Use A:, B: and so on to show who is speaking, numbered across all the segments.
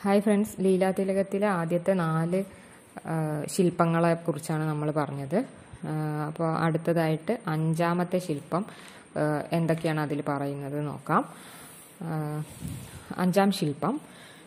A: Hi friends ലീലാതിലകത്തിലെ ആദ്യത്തെ നാല് ആ, ശില്പങ്ങളെ കുറിച്ചാണ് നമ്മൾ പറഞ്ഞത് അപ്പോൾ അടുത്തതായിട്ട് അഞ്ചാമത്തെ ശില്പം ആ, എന്തൊക്കെയാണ് അതിൽ പറയുന്നത് നോക്കാം ആ, അഞ്ചാം ശില്പം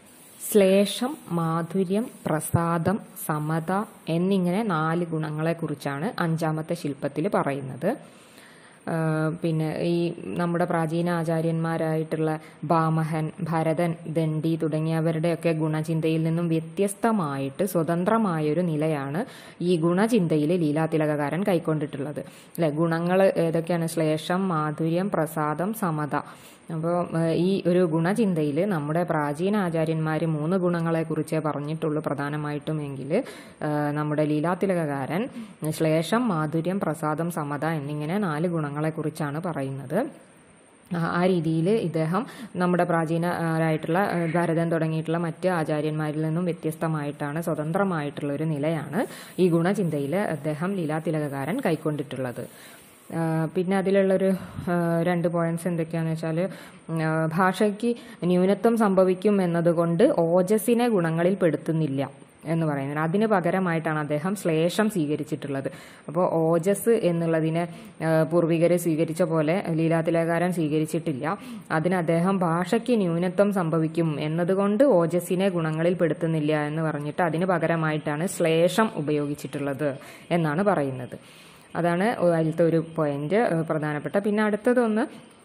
A: ശ്ലേഷം മാധുര്യം പ്രസാദം സമത എന്നിങ്ങനെ നാല് ഗുണങ്ങളെക്കുറിച്ചാണ് അഞ്ചാമത്തെ ശില്പത്തിൽ പറയുന്നത് ആ, പിന്നെ ഈ നമ്മുടെ പ്രാചീന ആചാര്യന്മാരായിട്ടുള്ള ബാമഹൻ ഭരതൻ ദണ്ഡി തുടങ്ങിയവരുടെയൊക്കെ ഗുണചിന്തയിൽ നിന്നും വ്യത്യസ്തമായിട്ട് സ്വതന്ത്രമായൊരു നിലയാണ് ഈ ഗുണചിന്തയിൽ ലീലാതിലകകാരൻ കൈക്കൊണ്ടിട്ടുള്ളത് അല്ലെ ഗുണങ്ങൾ ഏതൊക്കെയാണ് ശ്ലേഷം മാധുര്യം പ്രസാദം സമത അപ്പോൾ ഈ ഒരു ഗുണചിന്തയിൽ നമ്മുടെ പ്രാചീന ആചാര്യന്മാർ മൂന്ന് ഗുണങ്ങളെക്കുറിച്ചേ പറഞ്ഞിട്ടുള്ളൂ പ്രധാനമായിട്ടും എങ്കിൽ നമ്മുടെ ലീലാതിലകകാരൻ ശ്ലേഷം മാധുര്യം പ്രസാദം സമത എന്നിങ്ങനെ നാല് ഗുണങ്ങളെക്കുറിച്ചാണ് പറയുന്നത് ആ- ആ രീതിയിൽ ഇദ്ദേഹം നമ്മുടെ പ്രാചീനരായിട്ടുള്ള ആ, ഭരതൻ തുടങ്ങിയിട്ടുള്ള മറ്റ് ആചാര്യന്മാരിൽ നിന്നും വ്യത്യസ്തമായിട്ടാണ് സ്വതന്ത്രമായിട്ടുള്ള ഒരു നിലയാണ് ഈ ഗുണചിന്തയിൽ അദ്ദേഹം ലീലാതിലകകാരൻ കൈക്കൊണ്ടിട്ടുള്ളത് ആ, പിന്നെ അതിലുള്ളൊരു ആ, രണ്ട് പോയിന്റ്സ് എന്തൊക്കെയാണെന്ന് വെച്ചാൽ ഭാഷയ്ക്ക് ന്യൂനത്വം സംഭവിക്കും എന്നതുകൊണ്ട് ഓജസ്സിനെ ഗുണങ്ങളിൽ പെടുത്തുന്നില്ല എന്ന് പറയുന്നത് അതിന് പകരമായിട്ടാണ് അദ്ദേഹം ശ്ലേഷം സ്വീകരിച്ചിട്ടുള്ളത് അപ്പോൾ ഓജസ് എന്നുള്ളതിനെ ആ, പൂർവികര് സ്വീകരിച്ച പോലെ ലീലാതിലകാരൻ സ്വീകരിച്ചിട്ടില്ല അതിന് അദ്ദേഹം ഭാഷയ്ക്ക് ന്യൂനത്വം സംഭവിക്കും എന്നതുകൊണ്ട് ഓജസ്സിനെ ഗുണങ്ങളിൽ പെടുത്തുന്നില്ല എന്ന് പറഞ്ഞിട്ട് അതിന് പകരമായിട്ടാണ് ശ്ലേഷം ഉപയോഗിച്ചിട്ടുള്ളത് എന്നാണ് പറയുന്നത് അതാണ് അതിലത്തെ ഒരു പോയിന്റ് പ്രധാനപ്പെട്ട പിന്നെ അടുത്തതൊന്ന്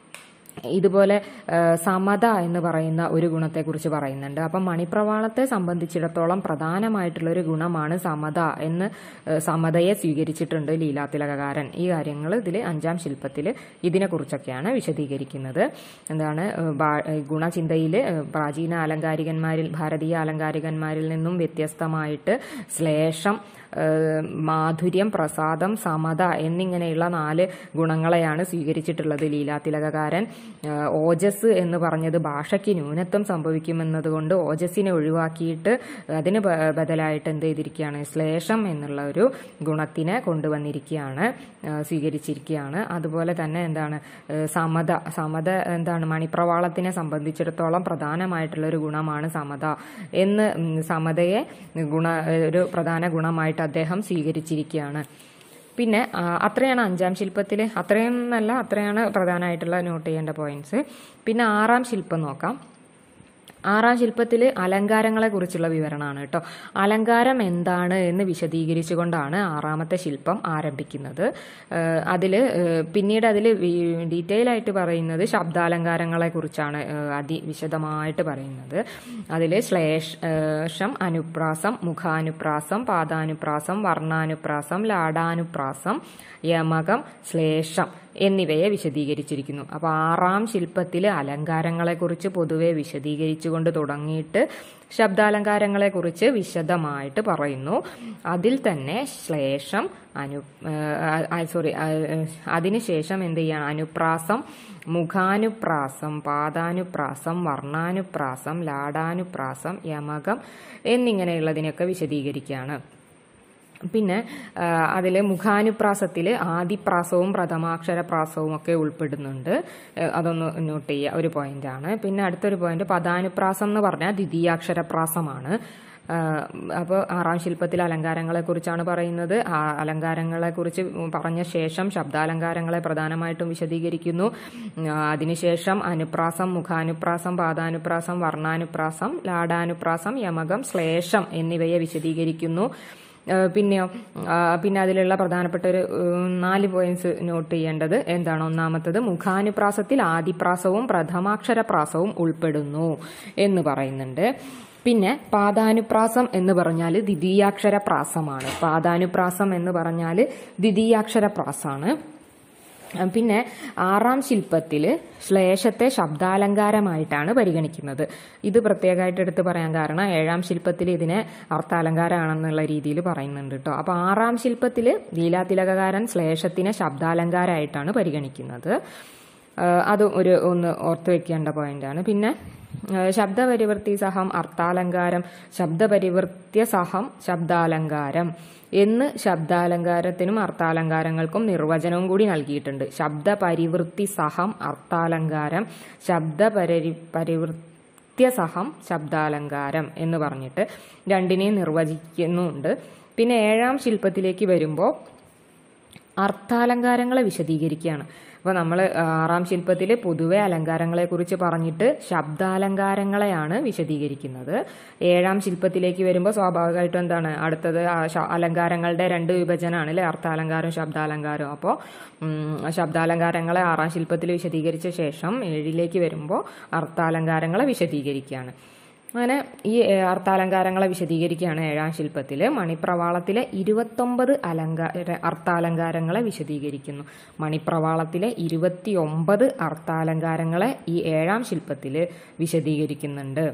A: ഇതുപോലെ ആ, സമത എന്ന് പറയുന്ന ഒരു ഗുണത്തെക്കുറിച്ച് പറയുന്നുണ്ട് അപ്പം മണിപ്രവാളത്തെ സംബന്ധിച്ചിടത്തോളം പ്രധാനമായിട്ടുള്ള ഒരു ഗുണമാണ് സമത എന്ന് ആ, സമതയെ സ്വീകരിച്ചിട്ടുണ്ട് ലീലാതിലകകാരൻ ഈ കാര്യങ്ങൾ ഇതിൽ അഞ്ചാം ശില്പത്തിൽ ഇതിനെക്കുറിച്ചൊക്കെയാണ് വിശദീകരിക്കുന്നത് എന്താണ് ആ, ബാ- ആ, ഗുണചിന്തയിൽ ആ, പ്രാചീന അലങ്കാരികന്മാരിൽ ഭാരതീയ അലങ്കാരികന്മാരിൽ നിന്നും വ്യത്യസ്തമായിട്ട് ശ്ലേഷം ഏഹ് മാധുര്യം പ്രസാദം സമത എന്നിങ്ങനെയുള്ള നാല് ഗുണങ്ങളെയാണ് സ്വീകരിച്ചിട്ടുള്ളത് ലീലാതിലകകാരൻ ഏഹ് ഓജസ് എന്ന് പറഞ്ഞത് ഭാഷയ്ക്ക് ന്യൂനത്വം സംഭവിക്കുമെന്നതുകൊണ്ട് ഓജസ്സിനെ ഒഴിവാക്കിയിട്ട് അതിന് ബ- ബദലായിട്ട് എന്ത് ചെയ്തിരിക്കുകയാണ് ശ്ലേഷം എന്നുള്ള ഒരു ഗുണത്തിനെ കൊണ്ടുവന്നിരിക്കുകയാണ് ഏഹ് സ്വീകരിച്ചിരിക്കുകയാണ് അതുപോലെ തന്നെ എന്താണ് ഏഹ് സമത സമത എന്താണ് മണിപ്രവാളത്തിനെ സംബന്ധിച്ചിടത്തോളം പ്രധാനമായിട്ടുള്ള ഒരു ഗുണമാണ് സമത എന്ന് ഉം, സമതയെ ഗുണ ഒരു പ്രധാന ഗുണമായിട്ട് അദ്ദേഹം സ്വീകരിച്ചിരിക്കുകയാണ് പിന്നെ ആ, അത്രയാണ് അഞ്ചാം ശില്പത്തിൽ അത്രയും എന്നല്ല അത്രയാണ് പ്രധാനമായിട്ടുള്ള നോട്ട് ചെയ്യേണ്ട പോയിന്റ്സ് പിന്നെ ആറാം ശില്പം നോക്കാം ആറാം ശില്പത്തിൽ അലങ്കാരങ്ങളെ കുറിച്ചുള്ള വിവരണമാണ് കേട്ടോ അലങ്കാരം എന്താണ് എന്ന് വിശദീകരിച്ചുകൊണ്ടാണ് ആറാമത്തെ ശില്പം ആരംഭിക്കുന്നത് അതിൽ പിന്നീട് അതിൽ ഡീറ്റെയിൽ ആയിട്ട് പറയുന്നത് ശബ്ദാലങ്കാരങ്ങളെ കുറിച്ചാണ് അതിവിശദമായിട്ട് പറയുന്നത് അതിൽ ശ്ലേഷം അനുപ്രാസം മുഖാനുപ്രാസം പാദാനുപ്രാസം വർണ്ണാനുപ്രാസം ലാടാനുപ്രാസം യമകം ശ്ലേഷം എന്നിവയെ വിശദീകരിച്ചിരിക്കുന്നു അപ്പോൾ ആറാം ശില്പത്തിൽ അലങ്കാരങ്ങളെക്കുറിച്ച് പൊതുവെ വിശദീകരിച്ചുകൊണ്ട് തുടങ്ങിയിട്ട് ശബ്ദാലങ്കാരങ്ങളെക്കുറിച്ച് വിശദമായിട്ട് പറയുന്നു അതിൽ തന്നെ ശ്ലേഷം അനു സോറി അതിനുശേഷം എന്ത് ചെയ്യണം അനുപ്രാസം മുഖാനുപ്രാസം പാദാനുപ്രാസം വർണ്ണാനുപ്രാസം ലാടാനുപ്രാസം യമകം എന്നിങ്ങനെയുള്ളതിനൊക്കെ വിശദീകരിക്കുകയാണ് പിന്നെ അതിൽ മുഖാനുപ്രാസത്തിൽ ആദിപ്രാസവും പ്രഥമാക്ഷരപ്രാസവും ഒക്കെ ഉൾപ്പെടുന്നുണ്ട് ആ, അതൊന്ന് നോട്ട് ചെയ്യുക ഒരു പോയിന്റാണ് പിന്നെ അടുത്തൊരു പോയിന്റ് പദാനുപ്രാസം എന്ന് പറഞ്ഞാൽ ദ്വിതീയാക്ഷരപ്രാസമാണ് അപ്പോൾ ആറാം ശില്പത്തിൽ അലങ്കാരങ്ങളെക്കുറിച്ചാണ് പറയുന്നത് ആ അലങ്കാരങ്ങളെക്കുറിച്ച് പറഞ്ഞ ശേഷം ശബ്ദാലങ്കാരങ്ങളെ പ്രധാനമായിട്ടും വിശദീകരിക്കുന്നു ആ, അതിനുശേഷം അനുപ്രാസം മുഖാനുപ്രാസം പാദാനുപ്രാസം വർണ്ണാനുപ്രാസം ലാടാനുപ്രാസം യമകം ശ്ലേഷം എന്നിവയെ വിശദീകരിക്കുന്നു ഏഹ് പിന്നെയോ ആ, പിന്നെ അതിലുള്ള പ്രധാനപ്പെട്ട ഒരു ഉം, നാല് പോയിന്റ്സ് നോട്ട് ചെയ്യേണ്ടത് എന്താണ് ഒന്നാമത്തത് മുഖാനുപ്രാസത്തിൽ ആദിപ്രാസവും പ്രഥമാക്ഷരപ്രാസവും ഉൾപ്പെടുന്നു എന്ന് പറയുന്നുണ്ട് പിന്നെ പാദാനുപ്രാസം എന്ന് പറഞ്ഞാൽ ദ്വിതീയാക്ഷര പ്രാസമാണ് പാദാനുപ്രാസം എന്ന് പറഞ്ഞാൽ ദ്വിതീയാക്ഷര പ്രാസാണ് പിന്നെ ആറാം ശില്പത്തിൽ ശ്ലേഷത്തെ ശബ്ദാലങ്കാരമായിട്ടാണ് പരിഗണിക്കുന്നത് ഇത് പ്രത്യേകമായിട്ട് എടുത്ത് പറയാൻ കാരണം ഏഴാം ശില്പത്തിൽ ഇതിനെ അർത്ഥാലങ്കാരമാണെന്നുള്ള രീതിയിൽ പറയുന്നുണ്ട് കേട്ടോ അപ്പോൾ ആറാം ശില്പത്തിൽ ലീലാതിലകകാരൻ ശ്ലേഷത്തിനെ ശബ്ദാലങ്കാരമായിട്ടാണ് പരിഗണിക്കുന്നത് ആ, അത് ഒരു ഒന്ന് ഓർത്ത് വെക്കേണ്ട പോയിന്റാണ് പിന്നെ ആ, ശബ്ദപരിവൃത്തി സഹം അർത്ഥാലങ്കാരം ശബ്ദപരിവൃത്യ സഹം ശബ്ദാലങ്കാരം എന്ന് ശബ്ദാലങ്കാരത്തിനും അർത്ഥാലങ്കാരങ്ങൾക്കും നിർവചനവും കൂടി നൽകിയിട്ടുണ്ട് ശബ്ദപരിവൃത്തി സഹം അർത്ഥാലങ്കാരം ശബ്ദപരി പരിവൃ നിത്യസഹം ശബ്ദാലങ്കാരം എന്ന് പറഞ്ഞിട്ട് രണ്ടിനെയും നിർവചിക്കുന്നുണ്ട് പിന്നെ ഏഴാം ശില്പത്തിലേക്ക് വരുമ്പോൾ അർത്ഥാലങ്കാരങ്ങളെ വിശദീകരിക്കുകയാണ് അപ്പോൾ നമ്മൾ ആറാം ശില്പത്തിൽ പൊതുവെ അലങ്കാരങ്ങളെക്കുറിച്ച് പറഞ്ഞിട്ട് ശബ്ദാലങ്കാരങ്ങളെയാണ് വിശദീകരിക്കുന്നത് ഏഴാം ശില്പത്തിലേക്ക് വരുമ്പോൾ സ്വാഭാവികമായിട്ടും എന്താണ് അടുത്തത് ആ ശ- അലങ്കാരങ്ങളുടെ രണ്ട് വിഭജനമാണ് അല്ലേ അർത്ഥാലങ്കാരവും ശബ്ദാലങ്കാരവും അപ്പോൾ ശബ്ദാലങ്കാരങ്ങളെ ആറാം ശില്പത്തിൽ വിശദീകരിച്ച ശേഷം ഏഴിലേക്ക് വരുമ്പോൾ അർത്ഥാലങ്കാരങ്ങളെ വിശദീകരിക്കുകയാണ് അങ്ങനെ ഈ ഏ- അർത്ഥാലങ്കാരങ്ങളെ വിശദീകരിക്കുകയാണ് ഏഴാം ശില്പത്തിൽ മണിപ്രവാളത്തിലെ ഇരുപത്തൊമ്പത് അലങ്കാര അർത്ഥാലങ്കാരങ്ങളെ വിശദീകരിക്കുന്നു മണിപ്രവാളത്തിലെ ഇരുപത്തിയൊമ്പത് അർത്ഥാലങ്കാരങ്ങളെ ഈ ഏഴാം ശില്പത്തിൽ വിശദീകരിക്കുന്നുണ്ട്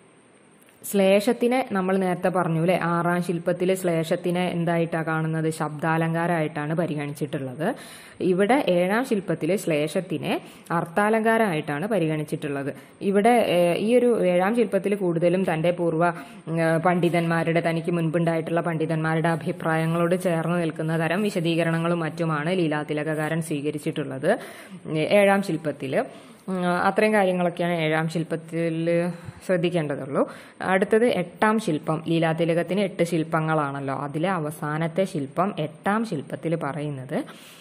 A: ശ്ലേഷത്തിനെ നമ്മൾ നേരത്തെ പറഞ്ഞു അല്ലേ ആറാം ശില്പത്തിൽ ശ്ലേഷത്തിനെ എന്തായിട്ടാണ് കാണുന്നത് ശബ്ദാലങ്കാരമായിട്ടാണ് പരിഗണിച്ചിട്ടുള്ളത് ഇവിടെ ഏഴാം ശില്പത്തിൽ ശ്ലേഷത്തിനെ അർത്ഥാലങ്കാരമായിട്ടാണ് പരിഗണിച്ചിട്ടുള്ളത് ഇവിടെ ഏഹ്, ഈ ഒരു ഏഴാം ശില്പത്തിൽ കൂടുതലും തൻ്റെ പൂർവ്വ ഉം, ഏഹ്, പണ്ഡിതന്മാരുടെ തനിക്ക് മുൻപുണ്ടായിട്ടുള്ള പണ്ഡിതന്മാരുടെ അഭിപ്രായങ്ങളോട് ചേർന്ന് നിൽക്കുന്ന തരം വിശദീകരണങ്ങളും മറ്റുമാണ് ലീലാതിലകകാരൻ സ്വീകരിച്ചിട്ടുള്ളത് ഏഴാം ശില്പത്തിൽ ഉം, അത്രയും കാര്യങ്ങളൊക്കെയാണ് ഏഴാം ശില്പത്തിൽ ശ്രദ്ധിക്കേണ്ടതുള്ളൂ അടുത്തത് എട്ടാം ശില്പം ലീലാതിലകത്തിന് എട്ട് ശില്പങ്ങളാണല്ലോ അതിലെ അവസാനത്തെ ശില്പം എട്ടാം ശില്പത്തിൽ പറയുന്നത്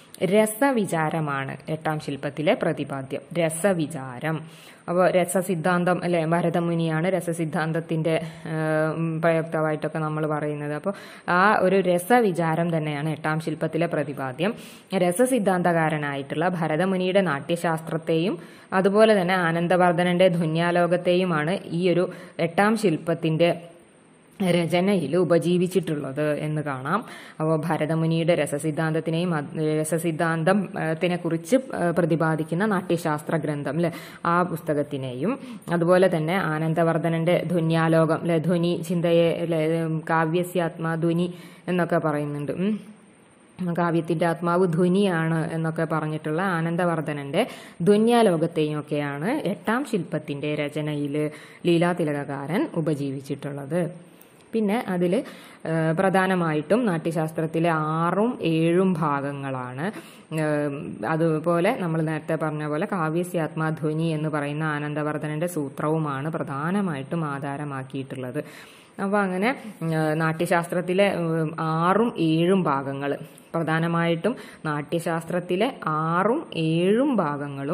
A: രസവിചാരമാണ് എട്ടാം ശില്പത്തിലെ പ്രതിപാദ്യം രസവിചാരം അപ്പോൾ രസസിദ്ധാന്തം അല്ലെ ഭരതമുനിയാണ് രസസിദ്ധാന്തത്തിന്റെ ഉം, പ്രയുക്തമായിട്ടൊക്കെ നമ്മൾ പറയുന്നത് അപ്പോൾ ആ ഒരു രസവിചാരം തന്നെയാണ് എട്ടാം ശില്പത്തിലെ പ്രതിപാദ്യം രസസിദ്ധാന്തകാരനായിട്ടുള്ള ഭരതമുനിയുടെ നാട്യശാസ്ത്രത്തെയും അതുപോലെ തന്നെ ആനന്ദവർദ്ധനന്റെ ധുന്യാലോകത്തെയുമാണ് ഈ ഒരു എട്ടാം ശില്പത്തിന്റെ രചനയിൽ ഉപജീവിച്ചിട്ടുള്ളത് എന്ന് കാണാം അപ്പോൾ ഭരതമുനിയുടെ രസസിദ്ധാന്തത്തിനെയും അത് രസസിദ്ധാന്തത്തിനെ കുറിച്ച് പ്രതിപാദിക്കുന്ന നാട്യശാസ്ത്ര ഗ്രന്ഥം അല്ലെ ആ പുസ്തകത്തിനെയും അതുപോലെ തന്നെ ആനന്ദവർദ്ധനന്റെ ധ്വന്യാലോകം അല്ലെ ധ്വനി ചിന്തയെ അല്ലെ കാവ്യസ്യാത്മാ ധ്വനി എന്നൊക്കെ പറയുന്നുണ്ട് ഉം. കാവ്യത്തിന്റെ ആത്മാവ് ധ്വനിയാണ് എന്നൊക്കെ പറഞ്ഞിട്ടുള്ള ആനന്ദവർദ്ധനന്റെ ധ്വന്യാലോകത്തെയും ഒക്കെയാണ് എട്ടാം ശില്പത്തിന്റെ രചനയിൽ ലീലാതിലകകാരൻ ഉപജീവിച്ചിട്ടുള്ളത് പിന്നെ അതിൽ പ്രധാനമായിട്ടും നാട്യശാസ്ത്രത്തിലെ ആറും ഏഴും ഭാഗങ്ങളാണ് ഏം, അതുപോലെ നമ്മൾ നേരത്തെ പറഞ്ഞ പോലെ കാവ്യസ്യാത്മാധ്വനി എന്ന് പറയുന്ന ആനന്ദവർദ്ധനന്റെ സൂത്രവുമാണ് പ്രധാനമായിട്ടും ആധാരമാക്കിയിട്ടുള്ളത് അപ്പോൾ അങ്ങനെ ഉം, നാട്യശാസ്ത്രത്തിലെ ഉം, ആറും ഏഴും ഭാഗങ്ങൾ പ്രധാനമായിട്ടും നാട്യശാസ്ത്രത്തിലെ ആറും ഏഴും ഭാഗങ്ങളും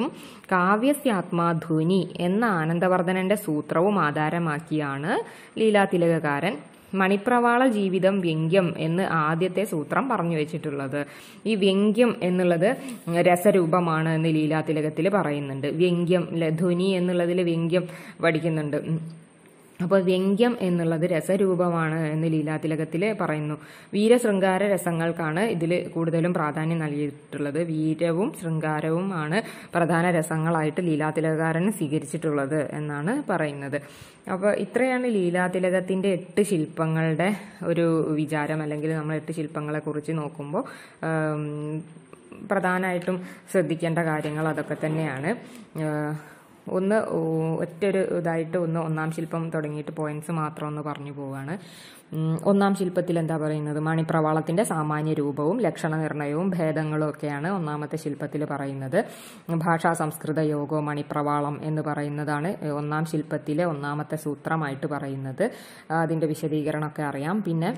A: കാവ്യസ്യാത്മാധ്വനി എന്ന ആനന്ദവർദ്ധനന്റെ സൂത്രവും ആധാരമാക്കിയാണ് ലീലാതിലകകാരൻ മണിപ്രവാള ജീവിതം വ്യംഗ്യം എന്ന് ആദ്യത്തെ സൂത്രം പറഞ്ഞു വെച്ചിട്ടുള്ളത് ഈ വ്യംഗ്യം എന്നുള്ളത് രസരൂപമാണ് എന്ന് ലീലാതിലകത്തിൽ പറയുന്നുണ്ട് വ്യംഗ്യം ലെ- ധ്വനി എന്നുള്ളതിൽ വ്യംഗ്യം പഠിക്കുന്നുണ്ട് ഉം. അപ്പോൾ വ്യംഗ്യം എന്നുള്ളത് രസരൂപമാണ് എന്ന് ലീലാതിലകത്തിൽ പറയുന്നു വീരശൃംഗാര രസങ്ങൾക്കാണ് ഇതിൽ കൂടുതലും പ്രാധാന്യം നൽകിയിട്ടുള്ളത് വീരവും ശൃംഗാരവുമാണ് പ്രധാന രസങ്ങളായിട്ട് ലീലാതിലകാരൻ സ്വീകരിച്ചിട്ടുള്ളത് എന്നാണ് പറയുന്നത് അപ്പോൾ ഇത്രയാണ് ലീലാതിലകത്തിൻ്റെ എട്ട് ശില്പങ്ങളുടെ ഒരു വിചാരം അല്ലെങ്കിൽ നമ്മൾ എട്ട് ശില്പങ്ങളെ കുറിച്ച് നോക്കുമ്പോൾ ആം, പ്രധാനമായിട്ടും ശ്രദ്ധിക്കേണ്ട കാര്യങ്ങൾ അതൊക്കെ തന്നെയാണ് ആ, ഒന്ന് ഓ- ഒറ്റൊരു ഇതായിട്ട് ഒന്ന് ഒന്നാം ശില്പം തുടങ്ങിയിട്ട് പോയിന്റ്സ് മാത്രം ഒന്ന് പറഞ്ഞു പോവാണ് ഉം, ഒന്നാം ശില്പത്തിൽ എന്താ പറയുന്നത് മണിപ്രവാളത്തിന്റെ സാമാന്യ രൂപവും ലക്ഷണ നിർണയവും ഭേദങ്ങളും ഒക്കെയാണ് ഒന്നാമത്തെ ശില്പത്തിൽ പറയുന്നത് ഭാഷാ സംസ്കൃത യോഗോ മണിപ്രവാളം എന്ന് പറയുന്നതാണ് ഒന്നാം ശില്പത്തിലെ ഒന്നാമത്തെ സൂത്രമായിട്ട് പറയുന്നത് അതിന്റെ വിശദീകരണമൊക്കെ അറിയാം പിന്നെ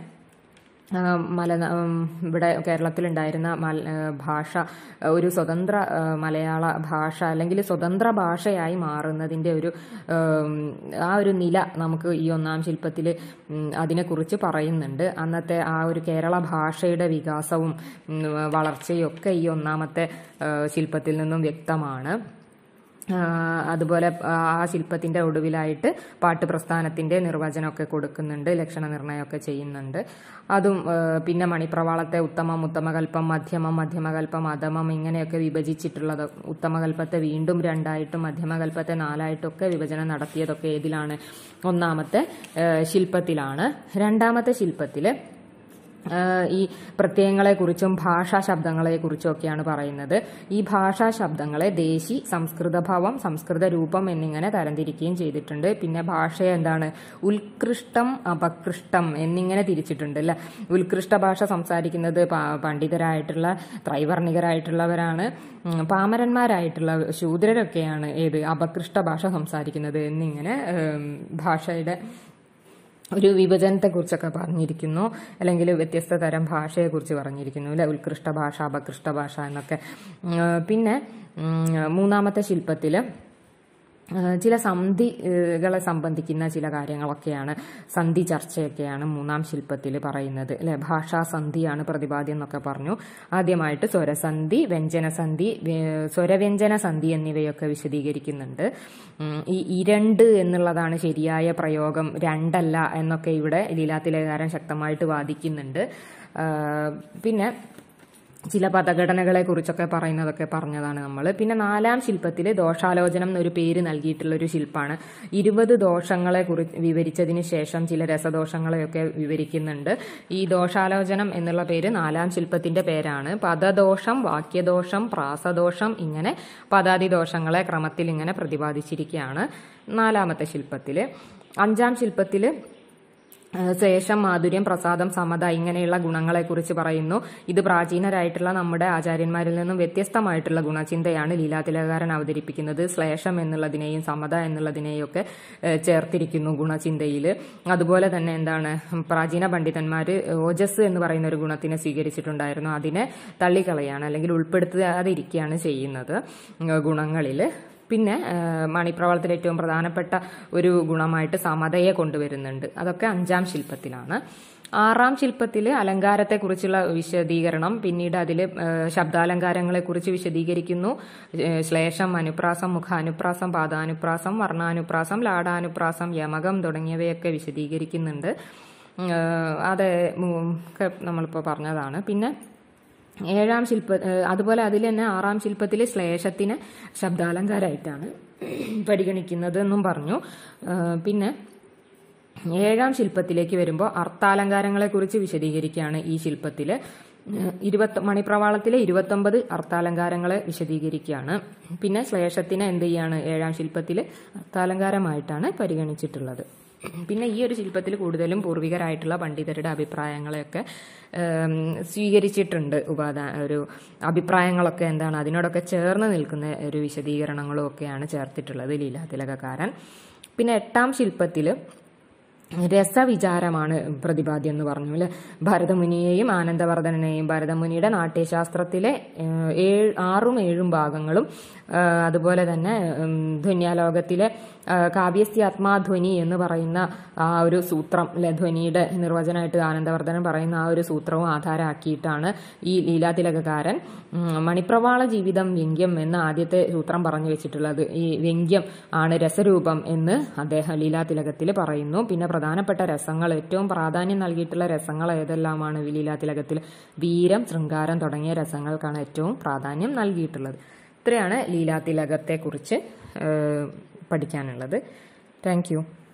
A: ആ, മല ഉം, ഇവിടെ കേരളത്തിലുണ്ടായിരുന്ന മല ആ, ഭാഷ ആ, ഒരു സ്വതന്ത്ര ആ, മലയാള ഭാഷ അല്ലെങ്കിൽ സ്വതന്ത്ര ഭാഷയായി മാറുന്നതിൻ്റെ ഒരു ഉം, ആ ഒരു നില നമുക്ക് ഈ ഒന്നാം ശില്പത്തിൽ അതിനെക്കുറിച്ച് പറയുന്നുണ്ട് അന്നത്തെ ആ ഒരു കേരള ഭാഷയുടെ വികാസവും ഉം, വളർച്ചയും ഒക്കെ ഈ ഒന്നാമത്തെ ആ, ശില്പത്തിൽ നിന്നും വ്യക്തമാണ് ആ, അതുപോലെ ആ ശില്പത്തിന്റെ ഒടുവിലായിട്ട് പാട്ട് പ്രസ്ഥാനത്തിന്റെ നിർവചനമൊക്കെ കൊടുക്കുന്നുണ്ട് ലക്ഷണ നിർണയമൊക്കെ ചെയ്യുന്നുണ്ട് അതും ആ, പിന്നെ മണിപ്രവാളത്തെ ഉത്തമം ഉത്തമകൽപ്പം മധ്യമം മധ്യമകൽപ്പം അധമം ഇങ്ങനെയൊക്കെ വിഭജിച്ചിട്ടുള്ളത് ഉത്തമകൽപ്പത്തെ വീണ്ടും രണ്ടായിട്ടും മധ്യമകൽപ്പത്തെ നാലായിട്ടൊക്കെ വിഭജനം നടത്തിയതൊക്കെ ഏതിലാണ് ഒന്നാമത്തെ ആ, ശില്പത്തിലാണ് രണ്ടാമത്തെ ശില്പത്തില് ആഹ് ഈ പ്രത്യയങ്ങളെക്കുറിച്ചും ഭാഷാ ശബ്ദങ്ങളെക്കുറിച്ചും ഒക്കെയാണ് പറയുന്നത് ഈ ഭാഷാ ശബ്ദങ്ങളെ ദേശി സംസ്കൃതഭാവം സംസ്കൃത രൂപം എന്നിങ്ങനെ തരംതിരിക്കുകയും ചെയ്തിട്ടുണ്ട് പിന്നെ ഭാഷയെ എന്താണ് ഉത്കൃഷ്ടം അപകൃഷ്ടം എന്നിങ്ങനെ തിരിച്ചിട്ടുണ്ട് അല്ലെ ഉത്കൃഷ്ട ഭാഷ സംസാരിക്കുന്നത് പ- പണ്ഡിതരായിട്ടുള്ള ത്രൈവർണികരായിട്ടുള്ളവരാണ് ഉം, പാമരന്മാരായിട്ടുള്ള ശൂദ്രരൊക്കെയാണ് ഏത് അപകൃഷ്ട ഭാഷ സംസാരിക്കുന്നത് എന്നിങ്ങനെ ഉം, ഭാഷയുടെ ഒരു വിഭജനത്തെക്കുറിച്ചൊക്കെ പറഞ്ഞിരിക്കുന്നു അല്ലെങ്കിൽ വ്യത്യസ്ത തരം ഭാഷയെക്കുറിച്ച് പറഞ്ഞിരിക്കുന്നു അല്ലെ ഉത്കൃഷ്ട ഭാഷ അപകൃഷ്ട ഭാഷ എന്നൊക്കെ ഉം, പിന്നെ ഉം, മൂന്നാമത്തെ ശില്പത്തിൽ ചില സന്ധികളെ സംബന്ധിക്കുന്ന ചില കാര്യങ്ങളൊക്കെയാണ് സന്ധി ചർച്ചയൊക്കെയാണ് മൂന്നാം ശില്പത്തിൽ പറയുന്നത് അല്ലെ ഭാഷാ സന്ധിയാണ് പ്രതിപാദ്യം എന്നൊക്കെ പറഞ്ഞു ആദ്യമായിട്ട് സ്വരസന്ധി വ്യഞ്ജനസന്ധി വ്യ- സ്വരവ്യഞ്ജന സന്ധി എന്നിവയൊക്കെ വിശദീകരിക്കുന്നുണ്ട് ഉം, ഈ ഇരണ്ട് എന്നുള്ളതാണ് ശരിയായ പ്രയോഗം രണ്ടല്ല എന്നൊക്കെ ഇവിടെ ലീലാതിലകാരൻ ശക്തമായിട്ട് വാദിക്കുന്നുണ്ട് ആ, പിന്നെ ചില പദഘടനകളെ കുറിച്ചൊക്കെ പറയുന്നതൊക്കെ പറഞ്ഞതാണ് നമ്മൾ പിന്നെ നാലാം ശില്പത്തിൽ ദോഷാലോചനം എന്നൊരു പേര് നൽകിയിട്ടുള്ള ഒരു ശില്പമാണ് ഇരുപത് ദോഷങ്ങളെ കുറിച്ച് വിവരിച്ചതിന് ശേഷം ചില രസദോഷങ്ങളെയൊക്കെ വിവരിക്കുന്നുണ്ട് ഈ ദോഷാലോചനം എന്നുള്ള പേര് നാലാം ശില്പത്തിന്റെ പേരാണ് പദദോഷം വാക്യദോഷം പ്രാസദോഷം ഇങ്ങനെ പദാതി ദോഷങ്ങളെ ക്രമത്തിൽ ഇങ്ങനെ പ്രതിപാദിച്ചിരിക്കുകയാണ് നാലാമത്തെ ശില്പത്തിൽ അഞ്ചാം ശില്പത്തിൽ ഏഹ് ശേഷം മാധുര്യം പ്രസാദം സമത ഇങ്ങനെയുള്ള ഗുണങ്ങളെക്കുറിച്ച് പറയുന്നു ഇത് പ്രാചീനരായിട്ടുള്ള നമ്മുടെ ആചാര്യന്മാരിൽ നിന്നും വ്യത്യസ്തമായിട്ടുള്ള ഗുണചിന്തയാണ് ലീലാതിലകാരൻ അവതരിപ്പിക്കുന്നത് ശ്ലേഷം എന്നുള്ളതിനെയും സമത എന്നുള്ളതിനെയും ഒക്കെ ഏഹ് ചേർത്തിരിക്കുന്നു ഗുണചിന്തയിൽ അതുപോലെ തന്നെ എന്താണ് പ്രാചീന പണ്ഡിതന്മാർ ഓജസ് എന്ന് പറയുന്ന ഒരു ഗുണത്തിനെ സ്വീകരിച്ചിട്ടുണ്ടായിരുന്നു അതിനെ തള്ളിക്കളയാണ് അല്ലെങ്കിൽ ഉൾപ്പെടുത്താതിരിക്കുകയാണ് ചെയ്യുന്നത് ഗുണങ്ങളിൽ പിന്നെ ആ, മണിപ്രവാളത്തിൽ ഏറ്റവും പ്രധാനപ്പെട്ട ഒരു ഗുണമായിട്ട് സമതയെ കൊണ്ടുവരുന്നുണ്ട് അതൊക്കെ അഞ്ചാം ശില്പത്തിലാണ് ആറാം ശില്പത്തിൽ അലങ്കാരത്തെക്കുറിച്ചുള്ള വിശദീകരണം പിന്നീട് അതിൽ ശബ്ദാലങ്കാരങ്ങളെക്കുറിച്ച് വിശദീകരിക്കുന്നു ഏ, ശ്ലേഷം അനുപ്രാസം മുഖാനുപ്രാസം പാദാനുപ്രാസം വർണ്ണാനുപ്രാസം ലാടാനുപ്രാസം യമകം തുടങ്ങിയവയൊക്കെ വിശദീകരിക്കുന്നുണ്ട് ഉം, ആ, അത് ഉം, ഒക്കെ നമ്മളിപ്പോൾ പറഞ്ഞതാണ് പിന്നെ ഏഴാം ശില്പ ഏഹ് അതുപോലെ അതിൽ തന്നെ ആറാം ശില്പത്തിൽ ശ്ലേഷത്തിന് ശബ്ദാലങ്കാരമായിട്ടാണ് പരിഗണിക്കുന്നത് എന്നും പറഞ്ഞു ഏഹ് പിന്നെ ഏഴാം ശില്പത്തിലേക്ക് വരുമ്പോൾ അർത്ഥാലങ്കാരങ്ങളെക്കുറിച്ച് വിശദീകരിക്കുകയാണ് ഈ ശില്പത്തിൽ ഇരുപത്തി മണിപ്രവാളത്തിലെ ഇരുപത്തൊമ്പത് അർത്ഥാലങ്കാരങ്ങളെ വിശദീകരിക്കുകയാണ് പിന്നെ ശ്ലേഷത്തിന് എന്ത് ചെയ്യാണ് ഏഴാം ശില്പത്തിൽ അർത്ഥാലങ്കാരമായിട്ടാണ് പരിഗണിച്ചിട്ടുള്ളത് പിന്നെ ഈ ഒരു ശില്പത്തിൽ കൂടുതലും പൂർവികരായിട്ടുള്ള പണ്ഡിതരുടെ അഭിപ്രായങ്ങളെയൊക്കെ ഏം, സ്വീകരിച്ചിട്ടുണ്ട് ഉപാദാ ഒരു അഭിപ്രായങ്ങളൊക്കെ എന്താണ് അതിനോടൊക്കെ ചേർന്ന് നിൽക്കുന്ന ഒരു വിശദീകരണങ്ങളും ഒക്കെയാണ് ചേർത്തിട്ടുള്ളത് ലീലാതിലകക്കാരൻ പിന്നെ എട്ടാം ശില്പത്തിൽ രസവിചാരമാണ് പ്രതിപാദ്യം എന്ന് പറഞ്ഞു അല്ലെ ഭരതമുനിയെയും ആനന്ദവർദ്ധനെയും ഭരതമുനിയുടെ നാട്യശാസ്ത്രത്തിലെ ഏഹ്, ഏഴ് ആറും ഏഴും ഭാഗങ്ങളും ഏഹ്, അതുപോലെ തന്നെ ഉം, ധ്വന്യാലോകത്തിലെ ഏഹ്, കാവ്യസ്യാത്മാധ്വനി എന്ന് പറയുന്ന ആ ഒരു സൂത്രം അല്ലെ ധ്വനിയുടെ നിർവചനമായിട്ട് ആനന്ദവർദ്ധനൻ പറയുന്ന ആ ഒരു സൂത്രവും ആധാരമാക്കിയിട്ടാണ് ഈ ലീലാതിലകക്കാരൻ ഉം, മണിപ്രവാള ജീവിതം വ്യംഗ്യം എന്ന ആദ്യത്തെ സൂത്രം പറഞ്ഞു വെച്ചിട്ടുള്ളത് ഈ വ്യംഗ്യം ആണ് രസരൂപം എന്ന് അദ്ദേഹം ലീലാതിലകത്തിൽ പറയുന്നു പിന്നെ പ്രധാനപ്പെട്ട രസങ്ങൾ ഏറ്റവും പ്രാധാന്യം നൽകിയിട്ടുള്ള രസങ്ങൾ ഏതെല്ലാമാണ് ലീലാതിലകത്തിൽ വീരം ശൃംഗാരം തുടങ്ങിയ രസങ്ങൾക്കാണ് ഏറ്റവും പ്രാധാന്യം നൽകിയിട്ടുള്ളത് ഇത്രയാണ് ലീലാതിലകത്തെക്കുറിച്ച് ഏഹ്, പഠിക്കാനുള്ളത് താങ്ക് യു